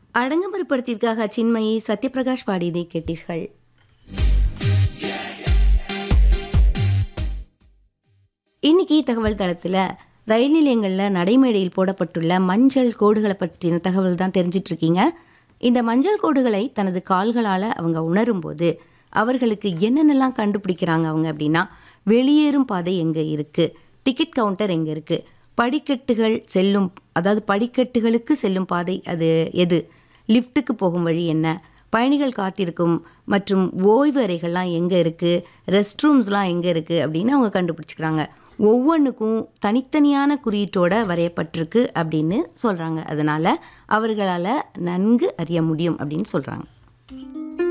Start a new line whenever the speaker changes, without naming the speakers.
அடங்கமறு படத்திற்காக சின்மயி சத்யபிரகாஷ் பாடியதை கேட்டீர்கள் இன்னைக்கு தகவல் தளத்தில் ரயில் நிலையங்களில் நடைமேடையில் போடப்பட்டுள்ள மஞ்சள் கோடுகளை பற்றின தகவல் தான் தெரிஞ்சிட்டு இருக்கீங்க இந்த மஞ்சள் கோடுகளை தனது கால்களால் அவங்க உணரும்போது அவர்களுக்கு என்னென்னலாம் கண்டுபிடிக்கிறாங்க அவங்க அப்படின்னா வெளியேறும் பாதை எங்கே இருக்குது டிக்கெட் கவுண்டர் எங்கே இருக்குது படிக்கட்டுகள் செல்லும் அதாவது படிக்கட்டுகளுக்கு செல்லும் பாதை அது எது லிஃப்ட்டுக்கு போகும் வழி என்ன பயணிகள் காத்திருக்கும் மற்றும் ஓய்வு அறைகள்லாம் எங்கே இருக்குது ரெஸ்ட் ரூம்ஸ்லாம் எங்கே இருக்குது அப்படின்னு அவங்க கண்டுபிடிச்சிக்கிறாங்க ஒவ்வொன்றுக்கும் தனித்தனியான குறியீட்டோட வரையப்பட்டிருக்கு அப்படின்னு சொல்கிறாங்க அதனால் அவர்களால் நன்கு அறிய முடியும் அப்படின்னு சொல்கிறாங்க